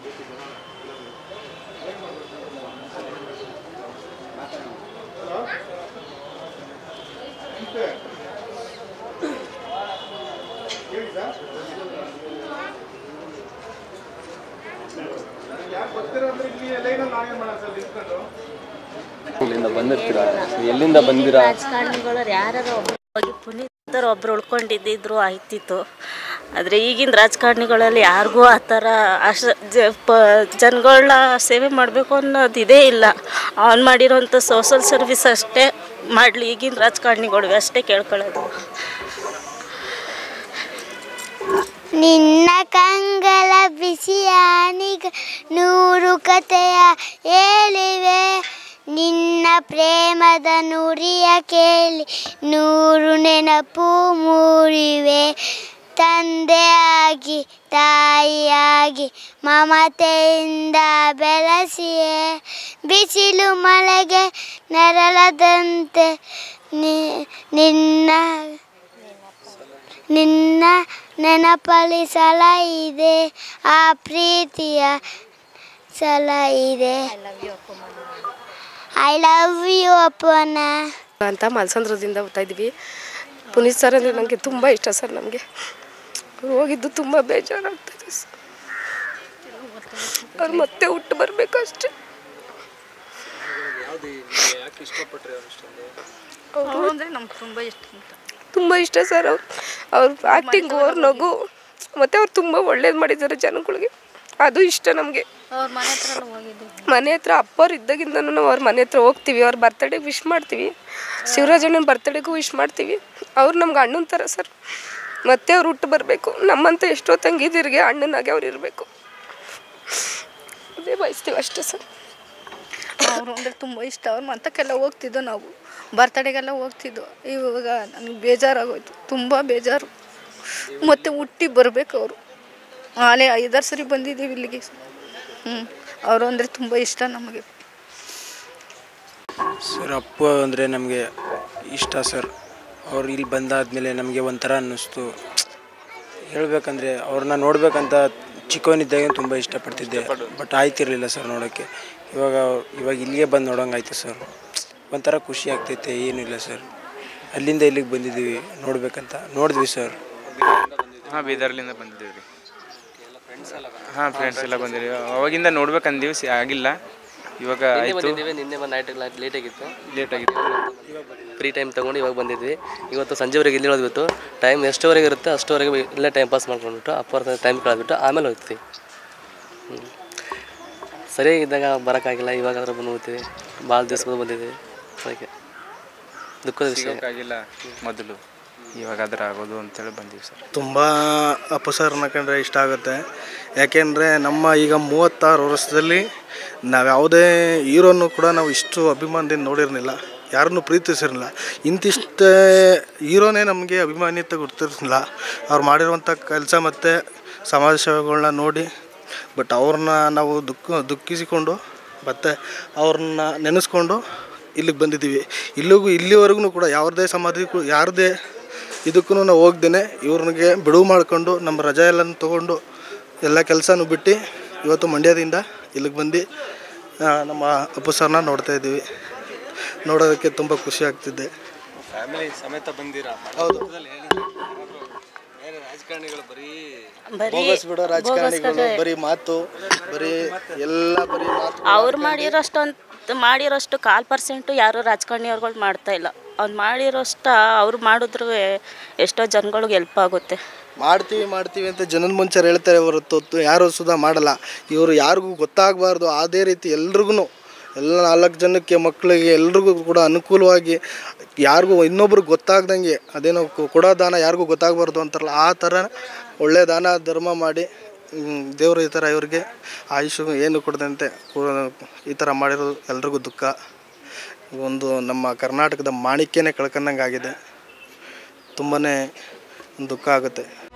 ಇಲ್ಲಿಂದ ಬಂದಿರ್ತೀರಾ ಎಲ್ಲಿಂದ ಬಂದಿರಾ ರಾಜಕಾರಣಿಗಳು ಯಾರು ಒಬ್ರು ಹೋಗಿ ಪುನೀತರು ಒಬ್ರು ಉಳ್ಕೊಂಡಿದ್ದಿದ್ರು ಆಯ್ತಿತ್ತು ಆದರೆ ಈಗಿನ ರಾಜಕಾರಣಿಗಳಲ್ಲಿ ಯಾರಿಗೂ ಆ ಥರ ಅಷ್ಟು ಜ ಪ ಜನಗಳನ್ನ ಸೇವೆ ಮಾಡಬೇಕು ಅನ್ನೋದು ಇದೇ ಇಲ್ಲ ಅವ್ನು ಮಾಡಿರೋಂಥ ಸೋಷಲ್ ಸರ್ವಿಸ್ ಅಷ್ಟೇ ಮಾಡಲಿ ಈಗಿನ ರಾಜಕಾರಣಿಗಳು ಅಷ್ಟೇ ಕೇಳ್ಕೊಳ್ಳೋದು ನಿನ್ನ ಕಂಗಳ ಬಿಸಿಯಾನಿಗ ನೂರು ಕಥೆಯ ಹೇಳಿವೆ ನಿನ್ನ ಪ್ರೇಮದ ನುಡಿಯ ಕೇಳಿ ನೂರು ನೆನಪು ಮೂಡಿವೆ ತಂದೆಯಾಗಿ ತಾಯಿಯಾಗಿ ಮಮತೆಯಿಂದ ಬೆಳೆಸಿಯೇ ಬಿಸಿಲು ಮಳೆಗೆ ನೆರಳದಂತೆ ನಿ- ನಿನ್ನ ನಿನ್ನ ನೆನಪಲ್ಲಿ ಸಲ ಇದೆ ಆ ಪ್ರೀತಿಯ ಸಲ ಇದೆ ಐ ಲವ್ ಯು ಅಪ್ಪನ ಅಂತ ಮಲ್ಸಂದ್ರದಿಂದ ಬರ್ತಾ ಇದ್ವಿ ಪುನೀತ್ ಸರ್ ಅಂದರೆ ನನಗೆ ತುಂಬ ಇಷ್ಟ ಸರ್ ನಮಗೆ ಹೋಗಿದ್ದು ತುಂಬ ಬೇಜಾರಾಗ್ತದೆ ಸರ್ ಅವ್ರು ಮತ್ತೆ ಹುಟ್ಟು ಬರಬೇಕು ಅಷ್ಟೇ ಅವರು ಅಂದರೆ ನಮ್ಗೆ ತುಂಬ ಇಷ್ಟ ಅಂತ ತುಂಬ ಇಷ್ಟ ಸರ್ ಅವ್ರು ಅವ್ರ ಆ್ಯಕ್ಟಿಂಗ್ ಅವ್ರ ನಗು ಮತ್ತು ಅವ್ರು ತುಂಬ ಒಳ್ಳೇದು ಮಾಡಿದ್ದಾರೆ ಜನಗಳಿಗೆ ಅದು ಇಷ್ಟ ನಮಗೆ ಅವ್ರ ಮನೆ ಹತ್ರ ಎಲ್ಲ ಹೋಗಿದ್ದೀವಿ ಮನೆ ಹತ್ರ ಅಪ್ಪವ್ರು ಇದ್ದಾಗಿಂದನೂ ನಾವು ಅವ್ರ ಮನೆ ಹತ್ರ ಹೋಗ್ತೀವಿ ಅವ್ರ ಬರ್ತಡೇಗೆ ವಿಶ್ ಮಾಡ್ತೀವಿ ಶಿವರಾಜಣ್ಣನ ಬರ್ತಡೇಗೂ ವಿಶ್ ಮಾಡ್ತೀವಿ ಅವ್ರು ನಮ್ಗೆ ಅಣ್ಣನ ಥರ ಸರ್ ಮತ್ತೆ ಅವ್ರು ಹುಟ್ಟು ಬರಬೇಕು ನಮ್ಮಂತ ಎಷ್ಟೋ ತಂಗಿದಿರಿಗೆ ಅಣ್ಣನಾಗೆ ಅವ್ರು ಇರಬೇಕು ಅದೇ ಬಯಸ್ತೀವಿ ಅಷ್ಟೇ ಸರ್ ಅವರು ಅಂದರೆ ತುಂಬ ಇಷ್ಟ ಅವ್ರ ಮಂತಕ್ಕೆಲ್ಲ ಹೋಗ್ತಿದ್ದೋ ನಾವು ಬರ್ತಡೆಗೆಲ್ಲ ಹೋಗ್ತಿದ್ದೋ ಇವಾಗ ನನಗೆ ಬೇಜಾರಾಗೋಯ್ತು ತುಂಬ ಬೇಜಾರು ಮತ್ತೆ ಹುಟ್ಟಿ ಬರಬೇಕು ಅವರು ಆಲೇ ಐದಾರು ಸರಿ ಬಂದಿದ್ದೀವಿ ಇಲ್ಲಿಗೆ ಹ್ಞೂ ಅವರು ಅಂದರೆ ತುಂಬ ಇಷ್ಟ ನಮಗೆ ಸರ್ ಅಪ್ಪು ಅಂದರೆ ನಮಗೆ ಇಷ್ಟ ಸರ್ ಅವ್ರು ಇಲ್ಲಿ ಬಂದಾದಮೇಲೆ ನಮಗೆ ಒಂಥರ ಅನ್ನಿಸ್ತು ಹೇಳ್ಬೇಕಂದ್ರೆ ಅವ್ರನ್ನ ನೋಡ್ಬೇಕಂತ ಚಿಕ್ಕವನಿದ್ದಾಗ ತುಂಬ ಇಷ್ಟಪಡ್ತಿದ್ದೆ ಬಟ್ ಆಯ್ತಿರಲಿಲ್ಲ ಸರ್ ನೋಡೋಕ್ಕೆ ಇವಾಗ ಇವಾಗ ಇಲ್ಲಿಗೆ ಬಂದು ನೋಡೋಂಗಾಯ್ತು ಸರ್ ಒಂಥರ ಖುಷಿ ಆಗ್ತೈತೆ ಏನೂ ಇಲ್ಲ ಸರ್ ಅಲ್ಲಿಂದ ಇಲ್ಲಿಗೆ ಬಂದಿದ್ದೀವಿ ನೋಡ್ಬೇಕಂತ ನೋಡಿದ್ವಿ ಸರ್ ಹಾಂ ಬೀದರ್ಲಿಂದ ಬಂದಿದ್ದೀವಿ ರೀ ಹಾಂ ಫ್ರೆಂಡ್ಸ್ ಎಲ್ಲ ಬಂದಿರಿ ಅವಾಗಿಂದ ನೋಡ್ಬೇಕಂದೀವಿ ಸಿ ಆಗಿಲ್ಲ ಇವಾಗ ಆಯಿತು ಬಂದಿದ್ದೀವಿ ನಿನ್ನೆ ಬಂದು ನೈಟ್ ಲೇಟ್ ಆಗಿತ್ತು ಲೇಟ್ ಆಗಿತ್ತು ಫ್ರೀ ಟೈಮ್ ತೊಗೊಂಡು ಇವಾಗ ಬಂದಿದ್ವಿ ಇವತ್ತು ಸಂಜೆವರೆಗೆ ಇಲ್ಲಿ ಇರೋದ್ಬಿಟ್ಟು ಟೈಮ್ ಎಷ್ಟುವರೆಗೆ ಇರುತ್ತೆ ಅಷ್ಟುವರೆಗೆ ಇಲ್ಲೇ ಟೈಮ್ ಪಾಸ್ ಮಾಡ್ಕೊಂಡ್ಬಿಟ್ಟು ಅಪ್ಪರ ಟೈಮ್ ಕಳೆದ್ಬಿಟ್ಟು ಆಮೇಲೆ ಹೋಗ್ತೀವಿ ಹ್ಞೂ ಸರಿಯಾಗಿದ್ದಾಗ ಬರೋಕ್ಕಾಗಿಲ್ಲ ಇವಾಗಾದ್ರೆ ಬಂದು ಹೋಗ್ತೀವಿ ಭಾಳ ದಿವಸ ಬಂದಿದ್ದೀವಿ ಅದಕ್ಕೆ ದುಃಖದ ವಿಷಯ ಸಿಗೋಕ್ಕಾಗಿಲ್ಲ ಮೊದಲು ಇವಾಗಾದ್ರೆ ಆಗೋದು ಅಂತೇಳಿ ಬಂದೀವಿ ಸರ್ ತುಂಬ ಅಪ್ಪು ಸರ್ನ ಕಂಡ್ರೆ ಇಷ್ಟ ಆಗುತ್ತೆ ಯಾಕೆಂದರೆ ನಮ್ಮ ಈಗ ಮೂವತ್ತಾರು ವರ್ಷದಲ್ಲಿ ನಾವು ಯಾವುದೇ ಹೀರೋನು ಕೂಡ ನಾವು ಇಷ್ಟು ಅಭಿಮಾನದಿಂದ ನೋಡಿರಲಿಲ್ಲ ಯಾರನ್ನೂ ಪ್ರೀತಿಸಿರಲಿಲ್ಲ ಇಂತಿಷ್ಟೇ ಹೀರೋನೇ ನಮಗೆ ಅಭಿಮಾನಿತ ಗೊತ್ತಿರಲಿಲ್ಲ ಅವ್ರು ಮಾಡಿರುವಂಥ ಕೆಲಸ ಮತ್ತು ಸಮಾಜ ಸೇವೆಗಳನ್ನ ನೋಡಿ ಬಟ್ ಅವ್ರನ್ನ ನಾವು ದುಃಖ ದುಃಖಿಸಿಕೊಂಡು ಮತ್ತು ಅವ್ರನ್ನ ನೆನೆಸ್ಕೊಂಡು ಇಲ್ಲಿಗೆ ಬಂದಿದ್ದೀವಿ ಇಲ್ಲಿಗೂ ಇಲ್ಲಿವರೆಗೂ ಕೂಡ ಯಾವುದೇ ಸಮಾಧಿ ಯಾರದೇ ಇದಕ್ಕೂ ನಾವು ಹೋಗ್ದೇನೆ ಇವ್ರಿಗೆ ಬಿಡುವು ಮಾಡಿಕೊಂಡು ನಮ್ಮ ರಜೆ ಎಲ್ಲ ತೊಗೊಂಡು ಎಲ್ಲ ಕೆಲಸನೂ ಬಿಟ್ಟು ಇವತ್ತು ಮಂಡ್ಯದಿಂದ ಇಲ್ಲಿಗೆ ಬಂದು ಆ, ನಮ್ಮ ಅಪ್ಪು ಸರ್ನ ನೋಡ್ತಾ ಇದ್ದೀವಿ ನೋಡೋದಕ್ಕೆ ತುಂಬ ಖುಷಿ ಆಗ್ತಿದೆ ಫ್ಯಾಮಿಲಿ ಸಮೇತ ಬಂದಿರಾ ಹೌದು ರಾಜಕಾರಣಿಗಳು ಬರೀ ಬರೀ ಬೋಗಸ್ ಬಿಡೋ ರಾಜಕಾರಣಿಗಳು ಬರೀ ಮಾತು ಬರೀ ಎಲ್ಲ ಬರೀ ಮಾತು ಅವ್ರು ಮಾಡಿರೋಷ್ಟು ಅಂತ ಮಾಡಿರೋಷ್ಟು ಕಾಲು ಪರ್ಸೆಂಟು ಯಾರು ರಾಜಕಾರಣಿಯವ್ರುಗಳು ಮಾಡ್ತಾ ಇಲ್ಲ ಅವ್ನು ಮಾಡಿರೋಷ್ಟು ಅವ್ರು ಮಾಡಿದ್ರು ಎಷ್ಟೋ ಜನಗಳಿಗೆ ಹೆಲ್ಪ್ ಆಗುತ್ತೆ ಮಾಡ್ತೀವಿ ಮಾಡ್ತೀವಿ ಅಂತ ಜನದ ಮುಂಚೆ ಹೇಳ್ತಾರೆ ಹೊರತು ತು- ಯಾರು ಸುಧಾ ಮಾಡಲ್ಲ ಇವರು ಯಾರಿಗೂ ಗೊತ್ತಾಗಬಾರ್ದು ಅದೇ ರೀತಿ ಎಲ್ರಿಗೂ ಎಲ್ಲ ನಾಲ್ಕು ಜನಕ್ಕೆ ಮಕ್ಕಳಿಗೆ ಎಲ್ರಿಗೂ ಕೂಡ ಅನುಕೂಲವಾಗಿ ಯಾರಿಗೂ ಇನ್ನೊಬ್ರಿಗೆ ಗೊತ್ತಾಗ್ದಂಗೆ ಅದೇನೋ ಕೊ- ಕೊಡೋ ದಾನ ಯಾರಿಗೂ ಗೊತ್ತಾಗಬಾರ್ದು ಅಂತಾರಲ್ಲ ಆ ಥರ ಒಳ್ಳೆ ದಾನ ಧರ್ಮ ಮಾಡಿ ಹ್ಮ್, ದೇವರು ಈ ಥರ ಇವ್ರಿಗೆ ಆಯುಷು ಏನು ಕೊಡದಂತೆ ಕೊ- ಈ ಥರ ಮಾಡಿರೋದು ಎಲ್ರಿಗೂ ದುಃಖ ಒಂದು ನಮ್ಮ ಕರ್ನಾಟಕದ ಮಾಣಿಕ್ಯನೇ ಕಳ್ಕೊಂಡಂಗೆ ಆಗಿದೆ ತುಂಬಾ ದುಃಖ ಆಗುತ್ತೆ